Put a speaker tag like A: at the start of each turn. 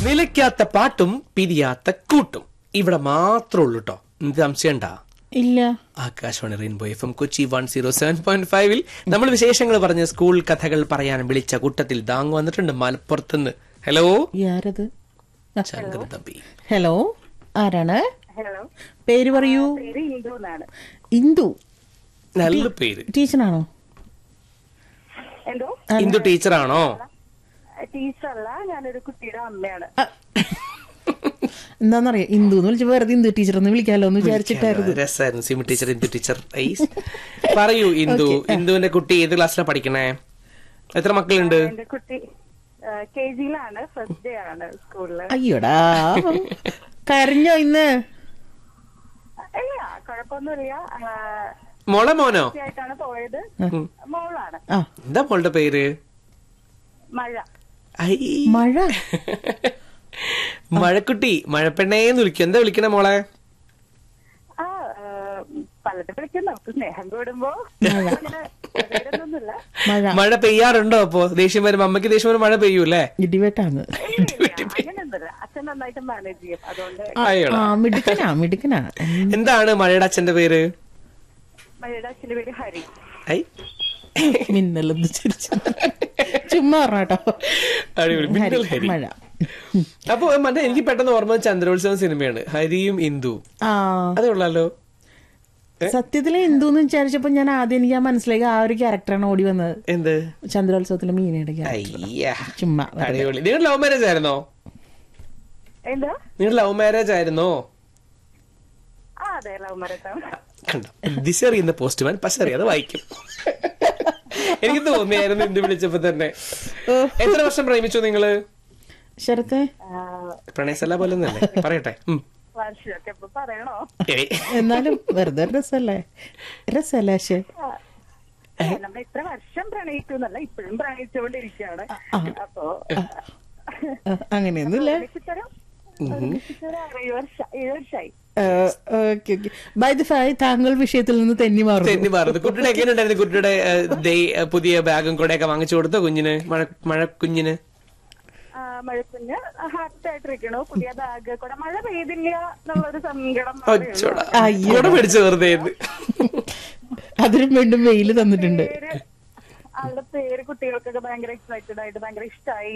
A: നിലയ്ക്കാത്ത പാട്ടും പിരിയാത്ത കൂട്ടും ഇവിടെ മാത്രമേ ഉള്ളൂ കേട്ടോ എന്ത് സംശയണ്ടാ
B: ഇല്ല
A: Akashvani rainbow F M Kochi one zero seven point ഫൈവിൽ നമ്മൾ വിശേഷങ്ങൾ പറഞ്ഞ സ്കൂൾ കഥകൾ പറയാൻ വിളിച്ച കൂട്ടത്തിൽ ദാങ് വന്നിട്ടുണ്ട് മലപ്പുറത്തുനിന്ന് ഹലോ
B: ആരത്
A: ശങ്കർ തമ്പി
B: ഹലോ ആരാണ്
C: ഹലോ
B: പേര് പറയൂ
C: പേര് ഇന്ദു എന്നാണ്
B: ഇന്ദു
A: നല്ല പേര്
B: ടീച്ചറാണോ
C: എന്തോ
A: ഇന്ദു ടീച്ചറാണോ
C: ടീച്ചറല്ല ഞാനൊരു കുട്ടിയുടെ അമ്മയാണ്
B: എന്താന്നറിയാം ഇന്ദു എന്ന് വിളിച്ച് വെറുതെ ഇന്ദു ടീച്ചർ എന്ന് വിളിക്കാലോ എന്ന് വിചാരിച്ചിട്ടായിരുന്നു
A: രസമായിരുന്നു സിമി ടീച്ചർ ഇന്ദു ടീച്ചർ ഐസ്. പറയൂ ഇന്ദു ഇന്ദുവിന്റെ കുട്ടി ഏത് ക്ലാസ്സിലാണ് പഠിക്കണേ എത്ര മക്കളുണ്ട്
C: എന്റെ കുട്ടി കെ ജിയിലാണ് ഫസ്റ്റ് ഡേ ആണ് സ്കൂളില്
B: അയ്യോടാ കരഞ്ഞോ ഇന്ന്
C: ഇല്ല കുഴപ്പമൊന്നുമില്ല ആ,
A: മോളെ മോനോ
C: ആയിട്ടാണ് പോയത് മോളാണ്
B: ആ
A: എന്താ മോളുടെ പേര്
C: മഴ
A: ഐ.
B: മഴ
A: മഴക്കുട്ടി മഴപ്പെണ്ണേന്ന് വിളിക്കും എന്താ വിളിക്കണേ മോളെ
C: ആ ആ, പലതും വിളിക്കും നമുക്ക് സ്നേഹം കൂടുമ്പോ അങ്ങനെ പേരൊന്നുമില്ല
B: മഴ
A: മഴ പെയ്യാറുണ്ടോ അപ്പോ ദേഷ്യം വരുമ്പോ അമ്മയ്ക്ക് ദേഷ്യം വരുമ്പോ മഴ പെയ്യൂല്ലേ
B: ഇടിവെട്ടാന്ന്
C: അങ്ങനെയൊന്നുമില്ല അച്ഛൻ നന്നായിട്ട് മാനേജ് ചെയ്യും അതുകൊണ്ട്
A: അയ്യോടാ.
B: ആ മിടുക്കനാ മിടുക്കനാ
A: എന്താണ് മഴയുടെ അച്ഛന്റെ പേര്
C: മഴയുടെ അച്ഛന്റെ പേര് ഹരി
A: ഐ.
B: മിന്നലെന്ന് ചിരിച്ചു ചുമ്മാ പറഞ്ഞോ
A: അടിപൊളി മിന്നൽ ഹരി
B: മഴ
A: അപ്പൊ മറ്റേ എനിക്ക് പെട്ടെന്ന് ഓർമ്മ വന്ന ചന്ദ്രോത്സവം സിനിമയാണ് ഹരിയും ഇന്ദു
B: ആ
A: അതേ ഉള്ളല്ലോ
B: സത്യത്തില് ഹിന്ദുന്ന് വിചാരിച്ചപ്പോ ഞാൻ ആദ്യം എനിക്ക് ആ മനസ്സിലേക്ക് ആ ഒരു ക്യാരക്ടറാണ് ഓടി വന്നത്
A: എന്ത്
B: ചന്ദ്രോത്സവത്തിലെ മീനയുടെ ക്യാരക്ടർ
A: അയ്യാ
B: ചുമ്മാ
A: അടിപൊളി നിങ്ങൾ ലവ് മാരേജ് ആയിരുന്നോ
C: എന്താ
A: നിങ്ങൾ ലവ് മാരേജ് ആയിരുന്നോ
C: ആ അതെ ലവ് മരത്താണ്
A: കണ്ടോ ദിശറിയുന്ന പോസ്റ്റ്മാൻ പക്ഷെ അറിയാതെ വായിക്കും എനിക്ക് തോന്നിയായിരുന്നു ഇന്ത്യ വിളിച്ചപ്പോ തന്നെ എത്ര വർഷം പ്രേമിച്ചു നിങ്ങള്
B: ശരത്തെ
A: പ്രണയസല്ല പോലെ ഒന്നല്ലേ പറയട്ടെ ഉം.
C: വർഷമൊക്കെ ഇപ്പൊ പറയണോ
A: ഏയ്.
B: എന്നാലും വെറുതെ രസല്ലേ രസല്ലേ പക്ഷെ
C: നമ്മൾ ഇത്ര വർഷം പ്രണയിച്ചു എന്നല്ല ഇപ്പോഴും പ്രണയിച്ചുകൊണ്ടിരിക്കുകയാണ് അപ്പോ
B: അങ്ങനെയൊന്നുമില്ല
C: ഒരുമിച്ചിട്ടൊരു ഒരുമിച്ചിട്ടൊരു ആറേഴ് വർഷം ഏഴ് വർഷമായി
B: okay okay by the way താങ്കൾ വിഷയത്തിൽ നിന്ന് തെന്നി മാറും
A: തെന്നി മാറുന്നു കുട്ടിയുടെ എങ്ങനെ ഉണ്ടായിരുന്നു കുട്ടിയുടെ ഏഹ്, ദേ- ഏഹ്, പുതിയ ബാഗും കൂടെയൊക്കെ വാങ്ങിച്ചു കൊടുത്തോ കുഞ്ഞിന് മഴ മഴ കുഞ്ഞിന്
C: ആ, മഴക്കുഞ്ഞ് ഹാർട്ട് ആയിട്ടിരിക്കണു പുതിയ ബാഗ് കൂടെ മഴ പെയ്തില്ല എന്നുള്ളൊരു സങ്കടം മാത്രമേ ഉള്ളൂ.
A: ഒച്ചോടാ.
B: അയ്യോ.
A: കൂടെ പിടിച്ച് വെറുതെ ഇരുന്ന്.
B: അതിനും വീണ്ടും വെയില് തന്നിട്ടുണ്ട്
C: പേര് ആളുടെ പേര് കുട്ടികൾക്കൊക്കെ ഭയങ്കര എക്സൈറ്റഡ് ആയിട്ട് ഭയങ്കര ഇഷ്ടമായി